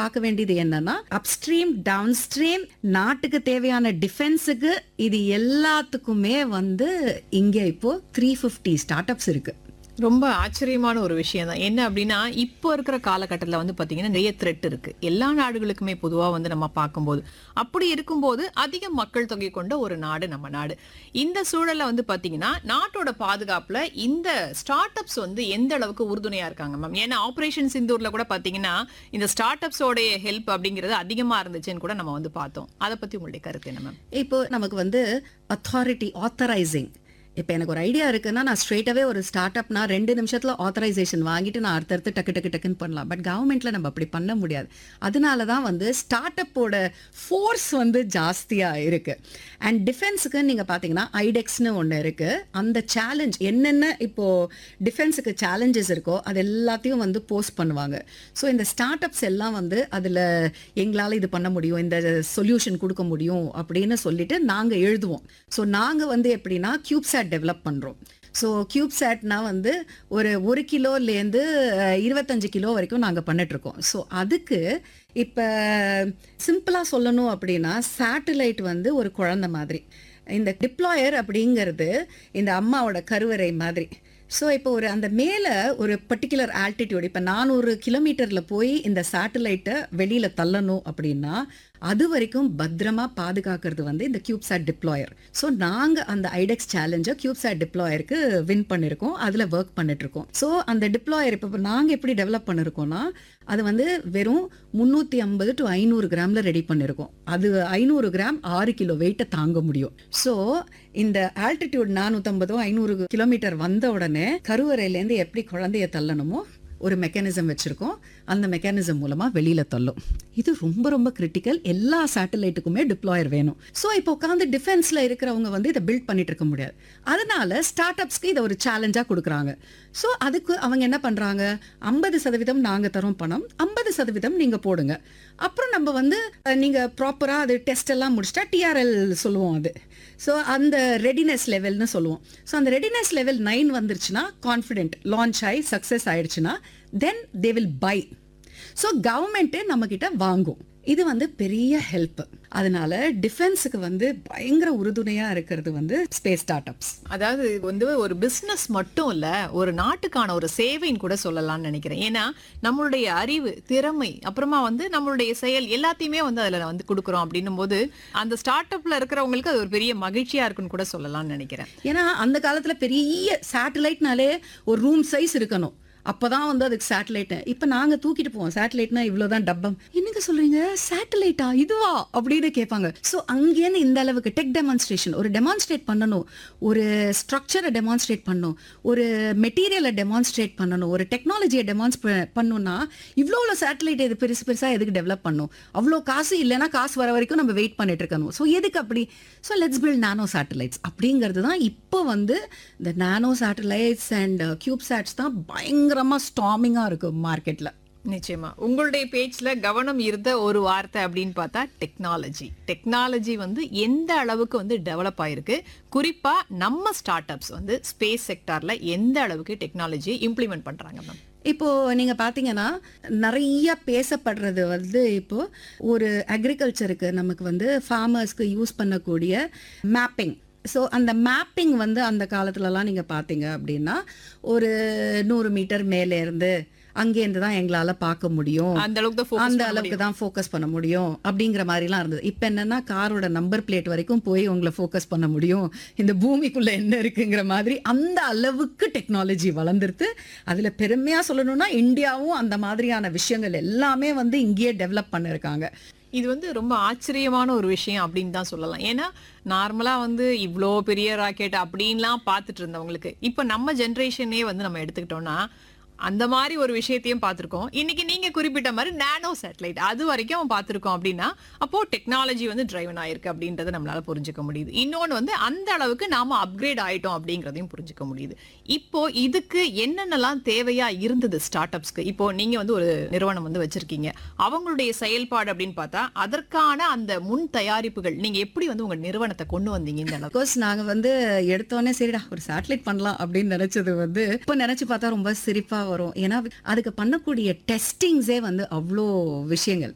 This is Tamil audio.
பார்க்க வேண்டியது என்னன்னா அப்ஸ்ட்ரீம் டவுன் ஸ்ட்ரீம் நாட்டுக்கு தேவையான டிஃபென்ஸுக்கு இது எல்லாத்துக்குமே வந்து இங்க இப்போ த்ரீ ஃபிஃப்டி ஸ்டார்ட் அப்ஸ் இருக்கு ரொம்ப ஆச்சரியமான ஒரு விஷயம் தான் என்ன அப்படின்னா இப்போ இருக்கிற காலகட்டத்தில் வந்து பார்த்தீங்கன்னா நிறைய த்ரெட் இருக்கு எல்லா நாடுகளுக்குமே பொதுவாக வந்து நம்ம பார்க்கும்போது அப்படி இருக்கும்போது அதிக மக்கள் தொகை கொண்ட ஒரு நாடு நம்ம நாடு இந்த சூழல்ல வந்து பார்த்தீங்கன்னா நாட்டோட பாதுகாப்புல இந்த ஸ்டார்ட் அப்ஸ் வந்து எந்த அளவுக்கு உறுதுணையா இருக்காங்க மேம் ஏன்னா ஆபரேஷன் சிந்தூர்ல கூட பார்த்தீங்கன்னா இந்த ஸ்டார்ட் அப்ஸோடைய ஹெல்ப் அப்படிங்கிறது அதிகமா இருந்துச்சுன்னு கூட நம்ம வந்து பார்த்தோம் அதை பத்தி உங்களுடைய கருத்து என்ன மேம் இப்போ நமக்கு வந்து அத்தாரிட்டி ஆத்தரைசிங் இப்போ எனக்கு ஒரு ஐடியா இருக்குன்னா நான் ஸ்ட்ரெயிட்டாவே ஒரு ஸ்டார்ட் அப்னா ரெண்டு நிமிஷத்துல ஆத்தரைசேஷன் வாங்கிட்டு நான் அடுத்தடுத்து டக்கு டக்கு டக்குன்னு பண்ணலாம் பட் கவர்மெண்ட்ல நம்ம அப்படி பண்ண முடியாது அதனால தான் வந்து ஸ்டார்ட் அப்போட ஃபோர்ஸ் வந்து ஜாஸ்தியா இருக்கு அண்ட் டிஃபென்ஸுக்கு நீங்க பாத்தீங்கன்னா ஐடெக்ஸ்னு ஒன்று இருக்கு அந்த சேலஞ்ச் என்னென்ன இப்போ டிஃபென்ஸுக்கு சேலஞ்சஸ் இருக்கோ அது எல்லாத்தையும் வந்து போஸ்ட் பண்ணுவாங்க ஸோ இந்த ஸ்டார்ட் அப்ஸ் எல்லாம் வந்து அதில் எங்களால் இது பண்ண முடியும் இந்த சொல்யூஷன் கொடுக்க முடியும் அப்படின்னு சொல்லிட்டு நாங்கள் எழுதுவோம் ஸோ நாங்கள் வந்து எப்படின்னா கியூப்சாட் டெவலப் பண்ணுறோம் ஸோ கியூப்சாட்னா வந்து ஒரு ஒரு கிலோலேருந்து இருபத்தஞ்சு கிலோ வரைக்கும் நாங்கள் பண்ணிட்டுருக்கோம் ஸோ அதுக்கு இப்போ சிம்பிளாக சொல்லணும் அப்படின்னா சேட்டலைட் வந்து ஒரு குழந்தை மாதிரி இந்த டிப்ளாயர் அப்படிங்கிறது இந்த அம்மாவோட கருவறை மாதிரி ஸோ இப்போ ஒரு அந்த மேலே ஒரு பர்டிகுலர் ஆல்டிடியூட் இப்போ நானூறு கிலோமீட்டரில் போய் இந்த சேட்டலைட்டை வெளியில் தள்ளணும் அப்படின்னா அது வரைக்கும் பத்திரமா பாதுகாக்கிறது வந்து இந்த கியூப்சாட் டிப்ளாயர் ஸோ நாங்கள் அந்த ஐடெக்ஸ் சேலஞ்சை கியூப்சாட் டிப்ளாயருக்கு வின் பண்ணியிருக்கோம் அதில் ஒர்க் பண்ணிட்டு இருக்கோம் ஸோ அந்த டிப்ளாயர் இப்போ நாங்கள் எப்படி டெவலப் பண்ணிருக்கோம்னா அது வந்து வெறும் முந்நூற்றி ஐம்பது டு ஐநூறு கிராமில் ரெடி பண்ணியிருக்கோம் அது ஐநூறு கிராம் ஆறு கிலோ வெயிட்டை தாங்க முடியும் ஸோ இந்த ஆல்டிடியூட் நானூற்றம்பதோ ஐநூறு கிலோமீட்டர் வந்த உடனே கருவறையிலேருந்து எப்படி குழந்தைய தள்ளணுமோ ஒரு மெக்கானிசம் வச்சிருக்கோம் அந்த மெக்கானிசம் மூலமா வெளியில தள்ளும் இது ரொம்ப ரொம்ப கிரிட்டிக்கல் எல்லா சேட்டலைட்டுக்குமே டிப்ளாயர் வேணும் ஸோ இப்போ உட்காந்து டிஃபென்ஸ்ல இருக்கிறவங்க வந்து இதை பில்ட் பண்ணிட்டு இருக்க முடியாது அதனால ஸ்டார்ட் அப்ஸ்க்கு இதை ஒரு சேலஞ்சா கொடுக்குறாங்க ஸோ அதுக்கு அவங்க என்ன பண்றாங்க ஐம்பது சதவீதம் நாங்க தரோம் பணம் ஐம்பது சதவீதம் நீங்க போடுங்க அப்புறம் நம்ம வந்து அஹ், நீங்க ப்ராப்பரா அது டெஸ்ட் எல்லாம் முடிச்சிட்டா டிஆர்எல் சொல்லுவோம் அது ஸோ அந்த ரெடினஸ் லெவல்னு சொல்லுவோம் ஸோ அந்த ரெடினஸ் லெவல் நைன் வந்துருச்சுன்னா கான்ஃபிடென்ட் லான்ச் ஆகி சக்ஸஸ் ஆயிடுச்சுன்னா then they will buy so கவர்மெண்ட்டே நம்மக்கிட்ட வாங்கும் இது வந்து பெரிய ஹெல்ப் அதனால டிஃபென்ஸுக்கு வந்து பயங்கர உறுதுணையா இருக்கிறது வந்து ஸ்பேஸ் ஸ்டார்ட் அப்ஸ் அதாவது இது வந்து ஒரு பிசினஸ் மட்டும் இல்ல ஒரு நாட்டுக்கான ஒரு சேவைன்னு கூட சொல்லலாம்னு நினைக்கிறேன் ஏன்னா நம்மளுடைய அறிவு திறமை அப்புறமா வந்து நம்மளுடைய செயல் எல்லாத்தையுமே வந்து அதுல வந்து கொடுக்குறோம் அப்படின்னும் போது அந்த ஸ்டார்ட் அப்ல இருக்கிறவங்களுக்கு அது ஒரு பெரிய மகிழ்ச்சியா இருக்குன்னு கூட சொல்லலாம்னு நினைக்கிறேன் ஏன்னா அந்த காலத்துல பெரிய சேட்டலைட்னாலே ஒரு ரூம் சைஸ் இருக்கணும் அப்பதான் வந்து அதுக்கு சேட்டலைட் இப்ப நாங்க தூக்கிட்டு போவோம் சேட்டலைட்னா இவ்வளவுதான் டப்பம் என்னங்க சொல்றீங்க சேட்டலைட்டா இதுவா அப்படின்னு கேட்பாங்க சோ அங்கேருந்து இந்த அளவுக்கு டெக் டெமான்ஸ்ட்ரேஷன் ஒரு டெமான்ஸ்ட்ரேட் பண்ணணும் ஒரு ஸ்ட்ரக்சரை டெமான்ஸ்ட்ரேட் பண்ணணும் ஒரு மெட்டீரியலை டெமான்ஸ்ட்ரேட் பண்ணணும் ஒரு டெக்னாலஜியை டெமான்ஸ் பண்ணணும்னா இவ்வளோ சேட்டலைட் இது பெருசு பெருசா எதுக்கு டெவலப் பண்ணும் அவ்வளோ காசு இல்லைன்னா காசு வர வரைக்கும் நம்ம வெயிட் பண்ணிட்டு இருக்கணும் ஸோ எதுக்கு அப்படி so let's build nano satellites அப்படிங்கிறது தான் இப்போ வந்து இந்த nano satellites and cube sats தான் பயங்கரமா ஸ்டாமிங்கா இருக்கு மார்க்கெட்ல நிச்சயமா உங்களுடைய பேஜ்ல கவனம் இருந்த ஒரு வார்த்தை அப்படின்னு பார்த்தா டெக்னாலஜி டெக்னாலஜி வந்து எந்த அளவுக்கு வந்து டெவலப் ஆயிருக்கு குறிப்பா நம்ம ஸ்டார்ட் அப்ஸ் வந்து ஸ்பேஸ் செக்டார்ல எந்த அளவுக்கு டெக்னாலஜியை இம்ப்ளிமெண்ட் பண்றாங்க மேம் இப்போ நீங்க பாத்தீங்கன்னா நிறைய பேசப்படுறது வந்து இப்போ ஒரு அக்ரிகல்ச்சருக்கு நமக்கு வந்து ஃபார்மர்ஸ்க்கு யூஸ் பண்ணக்கூடிய மேப்பிங் ஸோ அந்த மேப்பிங் வந்து அந்த காலத்துலலாம் நீங்கள் பார்த்தீங்க அப்படின்னா ஒரு நூறு மீட்டர் மேலே இருந்து அங்கேருந்து தான் எங்களால் பார்க்க முடியும் அந்த அளவுக்கு தான் focus அந்த பண்ண அளவுக்கு தான் ஃபோக்கஸ் பண்ண முடியும் அப்படிங்கிற மாதிரிலாம் இருந்தது இப்போ என்னன்னா காரோட நம்பர் பிளேட் வரைக்கும் போய் உங்களை ஃபோக்கஸ் பண்ண முடியும் இந்த பூமிக்குள்ள என்ன இருக்குங்கிற மாதிரி அந்த அளவுக்கு டெக்னாலஜி வளர்ந்துருது அதுல பெருமையா சொல்லணும்னா இந்தியாவும் அந்த மாதிரியான விஷயங்கள் எல்லாமே வந்து இங்கேயே டெவலப் பண்ணிருக்காங்க இது வந்து ரொம்ப ஆச்சரியமான ஒரு விஷயம் அப்படின்னு தான் சொல்லலாம் ஏன்னா நார்மலா வந்து இவ்வளோ பெரிய ராக்கெட் அப்படின்லாம் பார்த்துட்டு இருந்தவங்களுக்கு இப்போ நம்ம ஜென்ரேஷனே வந்து நம்ம எடுத்துக்கிட்டோம்னா அந்த மாதிரி ஒரு விஷயத்தையும் பார்த்துருக்கோம் இன்னைக்கு நீங்க குறிப்பிட்ட மாதிரி நானோ சேட்டலைட் அது வரைக்கும் பார்த்துருக்கோம் அப்படின்னா அப்போ டெக்னாலஜி வந்து டிரைவன் ஆயிருக்கு அப்படின்றத நம்மளால புரிஞ்சுக்க முடியுது இன்னொன்று வந்து அந்த அளவுக்கு நாம அப்கிரேட் ஆயிட்டோம் அப்படிங்கிறதையும் புரிஞ்சுக்க முடியுது இப்போ இதுக்கு என்னென்னலாம் தேவையா இருந்தது ஸ்டார்ட் அப்ஸ்க்கு இப்போ நீங்க வந்து ஒரு நிறுவனம் வந்து வச்சிருக்கீங்க அவங்களுடைய செயல்பாடு அப்படின்னு பார்த்தா அதற்கான அந்த முன் தயாரிப்புகள் நீங்க எப்படி வந்து உங்க நிறுவனத்தை கொண்டு வந்தீங்க இந்த அளவுக்கு கோர்ஸ் நாங்க வந்து எடுத்தோடனே சரிடா ஒரு சேட்டலைட் பண்ணலாம் அப்படின்னு நினைச்சது வந்து இப்போ நினைச்சு பார்த்தா ரொம்ப சிரிப்பா வரும் ஏன்னா அதுக்கு பண்ணக்கூடிய டெஸ்டிங்ஸே வந்து அவ்வளோ விஷயங்கள்